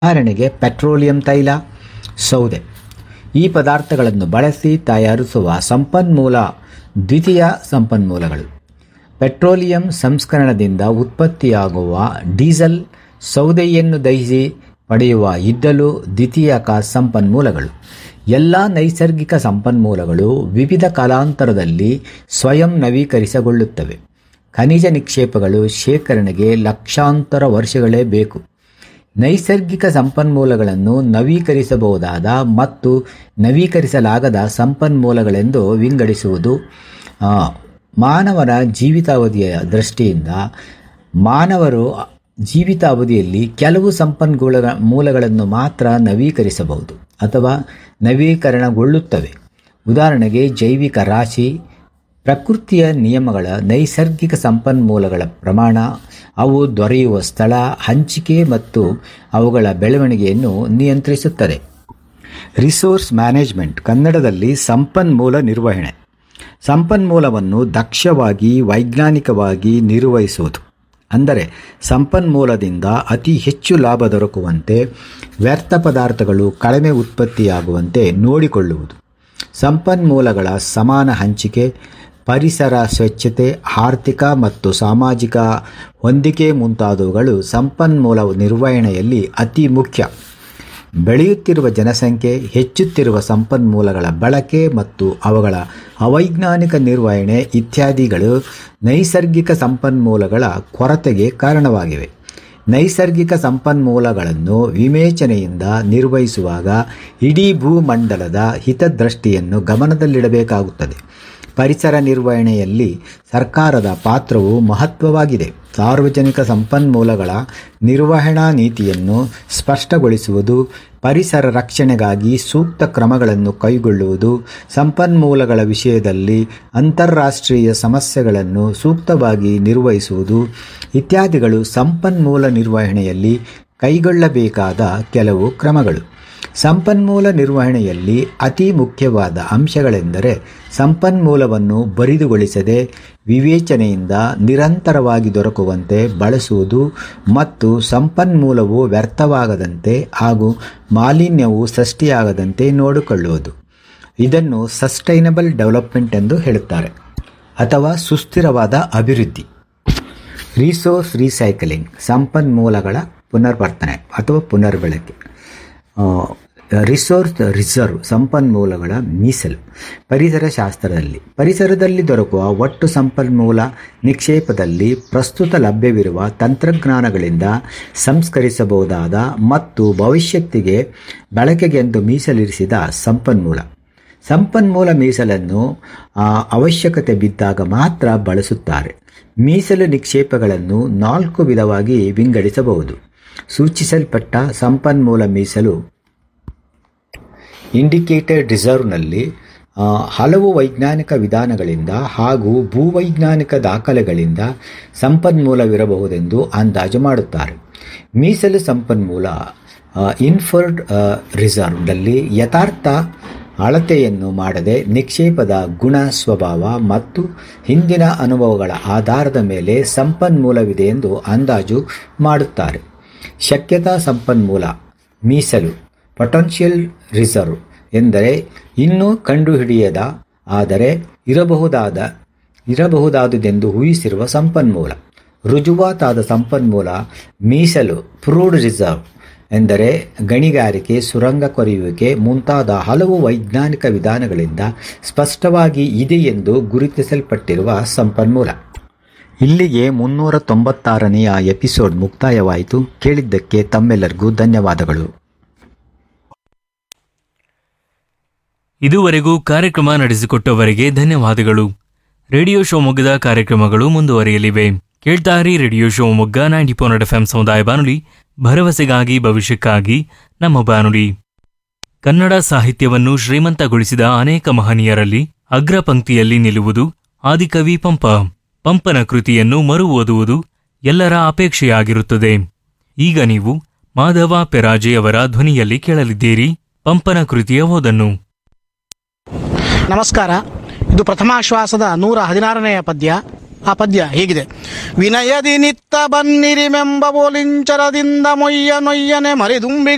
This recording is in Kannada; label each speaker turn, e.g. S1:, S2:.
S1: ಉದಾಹರಣೆಗೆ ಪೆಟ್ರೋಲಿಯಂ ತೈಲ ಸೌದೆ ಈ ಪದಾರ್ಥಗಳನ್ನು ಬಳಸಿ ತಯಾರಿಸುವ ಸಂಪನ್ಮೂಲ ದ್ವಿತೀಯ ಸಂಪನ್ಮೂಲಗಳು ಪೆಟ್ರೋಲಿಯಂ ಸಂಸ್ಕರಣದಿಂದ ಉತ್ಪತ್ತಿಯಾಗುವ ಡೀಸೆಲ್ ಸೌದೆಯನ್ನು ದಹಿಸಿ ಪಡೆಯುವ ಇದ್ದಲು ದ್ವಿತೀಯಕ ಸಂಪನ್ಮೂಲಗಳು ಎಲ್ಲ ನೈಸರ್ಗಿಕ ಸಂಪನ್ಮೂಲಗಳು ವಿವಿಧ ಕಾಲಾಂತರದಲ್ಲಿ ಸ್ವಯಂ ನವೀಕರಿಸಗೊಳ್ಳುತ್ತವೆ ಖನಿಜ ನಿಕ್ಷೇಪಗಳು ಶೇಖರಣೆಗೆ ಲಕ್ಷಾಂತರ ವರ್ಷಗಳೇ ಬೇಕು ನೈಸರ್ಗಿಕ ಸಂಪನ್ಮೂಲಗಳನ್ನು ನವೀಕರಿಸಬಹುದಾದ ಮತ್ತು ನವೀಕರಿಸಲಾಗದ ಸಂಪನ್ಮೂಲಗಳೆಂದು ವಿಂಗಡಿಸುವುದು ಆ, ಮಾನವನ ಜೀವಿತಾವಧಿಯ ದೃಷ್ಟಿಯಿಂದ ಮಾನವರು ಜೀವಿತಾವಧಿಯಲ್ಲಿ ಕೆಲವು ಸಂಪನ್ಮೂಲ ಮೂಲಗಳನ್ನು ಮಾತ್ರ ನವೀಕರಿಸಬಹುದು ಅಥವಾ ನವೀಕರಣಗೊಳ್ಳುತ್ತವೆ ಉದಾಹರಣೆಗೆ ಜೈವಿಕ ರಾಶಿ ಪ್ರಕೃತಿಯ ನಿಯಮಗಳ ನೈಸರ್ಗಿಕ ಸಂಪನ್ಮೂಲಗಳ ಪ್ರಮಾಣ ಅವು ದೊರೆಯುವ ಸ್ಥಳ ಹಂಚಿಕೆ ಮತ್ತು ಅವುಗಳ ಬೆಳವಣಿಗೆಯನ್ನು ನಿಯಂತ್ರಿಸುತ್ತದೆ ರಿಸೋರ್ಸ್ ಮ್ಯಾನೇಜ್ಮೆಂಟ್ ಕನ್ನಡದಲ್ಲಿ ಸಂಪನ್ಮೂಲ ನಿರ್ವಹಣೆ ಸಂಪನ್ಮೂಲವನ್ನು ದಕ್ಷವಾಗಿ ವೈಜ್ಞಾನಿಕವಾಗಿ ನಿರ್ವಹಿಸುವುದು ಅಂದರೆ ಸಂಪನ್ಮೂಲದಿಂದ ಅತಿ ಹೆಚ್ಚು ಲಾಭ ದೊರಕುವಂತೆ ವ್ಯರ್ಥ ಪದಾರ್ಥಗಳು ಕಡಿಮೆ ಉತ್ಪತ್ತಿಯಾಗುವಂತೆ ನೋಡಿಕೊಳ್ಳುವುದು ಸಂಪನ್ಮೂಲಗಳ ಸಮಾನ ಹಂಚಿಕೆ ಪರಿಸರ ಸ್ವಚ್ಛತೆ ಆರ್ಥಿಕ ಮತ್ತು ಸಾಮಾಜಿಕ ಹೊಂದಿಕೆ ಮುಂತಾದವುಗಳು ಸಂಪನ್ಮೂಲ ನಿರ್ವಹಣೆಯಲ್ಲಿ ಅತಿ ಮುಖ್ಯ ಬೆಳೆಯುತ್ತಿರುವ ಜನಸಂಖ್ಯೆ ಹೆಚ್ಚುತ್ತಿರುವ ಸಂಪನ್ಮೂಲಗಳ ಬಳಕೆ ಮತ್ತು ಅವುಗಳ ಅವೈಜ್ಞಾನಿಕ ನಿರ್ವಹಣೆ ಇತ್ಯಾದಿಗಳು ನೈಸರ್ಗಿಕ ಸಂಪನ್ಮೂಲಗಳ ಕೊರತೆಗೆ ಕಾರಣವಾಗಿವೆ ನೈಸರ್ಗಿಕ ಸಂಪನ್ಮೂಲಗಳನ್ನು ವಿವೇಚನೆಯಿಂದ ನಿರ್ವಹಿಸುವಾಗ ಇಡೀ ಭೂಮಂಡಲದ ಹಿತದೃಷ್ಟಿಯನ್ನು ಗಮನದಲ್ಲಿಡಬೇಕಾಗುತ್ತದೆ ಪರಿಸರ ನಿರ್ವಹಣೆಯಲ್ಲಿ ಸರ್ಕಾರದ ಪಾತ್ರವು ಮಹತ್ವವಾಗಿದೆ ಸಾರ್ವಜನಿಕ ಸಂಪನ್ಮೂಲಗಳ ನಿರ್ವಹಣಾ ನೀತಿಯನ್ನು ಸ್ಪಷ್ಟಗೊಳಿಸುವುದು ಪರಿಸರ ರಕ್ಷಣೆಗಾಗಿ ಸೂಕ್ತ ಕ್ರಮಗಳನ್ನು ಕೈಗೊಳ್ಳುವುದು ಸಂಪನ್ಮೂಲಗಳ ವಿಷಯದಲ್ಲಿ ಅಂತಾರಾಷ್ಟ್ರೀಯ ಸಮಸ್ಯೆಗಳನ್ನು ಸೂಕ್ತವಾಗಿ ನಿರ್ವಹಿಸುವುದು ಇತ್ಯಾದಿಗಳು ಸಂಪನ್ಮೂಲ ನಿರ್ವಹಣೆಯಲ್ಲಿ ಕೈಗೊಳ್ಳಬೇಕಾದ ಕೆಲವು ಕ್ರಮಗಳು ಸಂಪನ್ಮೂಲ ನಿರ್ವಹಣೆಯಲ್ಲಿ ಅತಿ ಮುಖ್ಯವಾದ ಅಂಶಗಳೆಂದರೆ ಸಂಪನ್ಮೂಲವನ್ನು ಬರಿದುಗೊಳಿಸದೆ ವಿವೇಚನೆಯಿಂದ ನಿರಂತರವಾಗಿ ದೊರಕುವಂತೆ ಬಳಸುವುದು ಮತ್ತು ಸಂಪನ್ಮೂಲವು ವ್ಯರ್ಥವಾಗದಂತೆ ಹಾಗೂ ಮಾಲಿನ್ಯವು ಸೃಷ್ಟಿಯಾಗದಂತೆ ನೋಡಿಕೊಳ್ಳುವುದು ಇದನ್ನು ಸಸ್ಟೈನಬಲ್ ಡೆವಲಪ್ಮೆಂಟ್ ಎಂದು ಹೇಳುತ್ತಾರೆ ಅಥವಾ ಸುಸ್ಥಿರವಾದ ಅಭಿವೃದ್ಧಿ ರಿಸೋರ್ಸ್ ರೀಸೈಕಲಿಂಗ್ ಸಂಪನ್ಮೂಲಗಳ ಪುನರ್ವರ್ತನೆ ಅಥವಾ ಪುನರ್ಬಳಕೆ ರಿಸೋರ್ಸ್ ರಿಸರ್ವ್ ಸಂಪನ್ಮೂಲಗಳ ಮೀಸಲು ಪರಿಸರ ಶಾಸ್ತ್ರದಲ್ಲಿ ಪರಿಸರದಲ್ಲಿ ದೊರಕುವ ಒಟ್ಟು ಸಂಪನ್ಮೂಲ ನಿಕ್ಷೇಪದಲ್ಲಿ ಪ್ರಸ್ತುತ ಲಭ್ಯವಿರುವ ತಂತ್ರಜ್ಞಾನಗಳಿಂದ ಸಂಸ್ಕರಿಸಬಹುದಾದ ಮತ್ತು ಭವಿಷ್ಯತ್ತಿಗೆ ಬಳಕೆಗೆಂದು ಮೀಸಲಿರಿಸಿದ ಸಂಪನ್ಮೂಲ ಸಂಪನ್ಮೂಲ ಮೀಸಲನ್ನು ಆ, ಅವಶ್ಯಕತೆ ಬಿದ್ದಾಗ ಮಾತ್ರ ಬಳಸುತ್ತಾರೆ ಮೀಸಲು ನಿಕ್ಷೇಪಗಳನ್ನು ನಾಲ್ಕು ವಿಧವಾಗಿ ವಿಂಗಡಿಸಬಹುದು ಸೂಚಿಸಲ್ಪಟ್ಟ ಸಂಪನ್ಮೂಲ ಮೀಸಲು ಇಂಡಿಕೇಟೆಡ್ ರಿಸರ್ವ್ನಲ್ಲಿ ಆ, ಹಲವು ವೈಜ್ಞಾನಿಕ ವಿಧಾನಗಳಿಂದ ಹಾಗೂ ಭೂವೈಜ್ಞಾನಿಕ ದಾಖಲೆಗಳಿಂದ ಸಂಪನ್ಮೂಲವಿರಬಹುದೆಂದು ಅಂದಾಜು ಮಾಡುತ್ತಾರೆ ಮೀಸಲು ಸಂಪನ್ಮೂಲ ಇನ್ಫರ್ಡ್ ರಿಸರ್ವ್ನಲ್ಲಿ ಯಥಾರ್ಥ ಅಳತೆಯನ್ನು ಮಾಡದೆ ನಿಕ್ಷೇಪದ ಗುಣ ಸ್ವಭಾವ ಮತ್ತು ಹಿಂದಿನ ಅನುಭವಗಳ ಆಧಾರದ ಮೇಲೆ ಸಂಪನ್ಮೂಲವಿದೆ ಎಂದು ಅಂದಾಜು ಮಾಡುತ್ತಾರೆ ಶಕ್ಯತಾ ಸಂಪನ್ಮೂಲ ಮೀಸಲು ಪೊಟೆನ್ಷಿಯಲ್ ರಿಸರ್ವ್ ಎಂದರೆ ಇನ್ನೂ ಕಂಡುಹಿಡಿಯದ ಆದರೆ ಇರಬಹುದಾದ ಇರಬಹುದಾದುದೆಂದು ಊಹಿಸಿರುವ ಸಂಪನ್ಮೂಲ ರುಜುವಾತಾದ ಸಂಪನ್ಮೂಲ ಮೀಸಲು ಪ್ರೂವ್ಡ್ ರಿಸರ್ವ್ ಎಂದರೆ ಗಣಿಗಾರಿಕೆ ಸುರಂಗ ಕೊರೆಯುವಿಕೆ ಮುಂತಾದ ಹಲವು ವೈಜ್ಞಾನಿಕ ವಿಧಾನಗಳಿಂದ ಸ್ಪಷ್ಟವಾಗಿ ಇದೆ ಎಂದು ಗುರುತಿಸಲ್ಪಟ್ಟಿರುವ ಸಂಪನ್ಮೂಲ ಇಲ್ಲಿಗೆ ಮುನ್ನೂರ ತೊಂಬತ್ತಾರನೆಯ ಎಪಿಸೋಡ್ ಮುಕ್ತಾಯವಾಯಿತು ಕೇಳಿದ್ದಕ್ಕೆ ತಮ್ಮೆಲ್ಲರಿಗೂ ಧನ್ಯವಾದಗಳು
S2: ಇದುವರೆಗೂ ಕಾರ್ಯಕ್ರಮ ನಡೆಸಿಕೊಟ್ಟವರಿಗೆ ಧನ್ಯವಾದಗಳು ರೇಡಿಯೋ ಶಿವಮೊಗ್ಗದ ಕಾರ್ಯಕ್ರಮಗಳು ಮುಂದುವರಿಯಲಿವೆ ಕೇಳ್ತಾರಿ radio Shivamogga ninety point F ಸಮುದಾಯ ಬಾನುಲಿ ಭರವಸೆಗಾಗಿ ಭವಿಷ್ಯಕ್ಕಾಗಿ ನಮ್ಮ ಬಾನುಲಿ ಕನ್ನಡ ಸಾಹಿತ್ಯವನ್ನು ಶ್ರೀಮಂತಗೊಳಿಸಿದ ಅನೇಕ ಮಹನೀಯರಲ್ಲಿ ಅಗ್ರ ಪಂಕ್ತಿಯಲ್ಲಿ ನಿಲ್ಲುವುದು ಆದಿಕವಿ ಪಂಪ ಪಂಪನ ಕೃತಿಯನ್ನು ಮರು ಓದುವುದು ಎಲ್ಲರ ಅಪೇಕ್ಷೆಯಾಗಿರುತ್ತದೆ ಈಗ ನೀವು ಮಾಧವ ಪೆರಾಜೆಯವರ ಧ್ವನಿಯಲ್ಲಿ ಕೇಳಲಿದ್ದೀರಿ ಪಂಪನ ಕೃತಿಯ ಓದನ್ನು
S3: ನಮಸ್ಕಾರ ಇದು ಪ್ರಥಮಾಶ್ವಾಸದ ನೂರ ಹದಿನಾರನೆಯ ಪದ್ಯ ಆ ಪದ್ಯ ಹೀಗಿದೆ ವಿನಯದಿ ನಿತ್ತ ಬನ್ನಿರಿ ಮೆಂಬ ಬೋಲಿಂಚರದಿಂದ ಮೊಯ್ಯ ನೊಯ್ಯನೆ ಮರಿದುಂಬಿ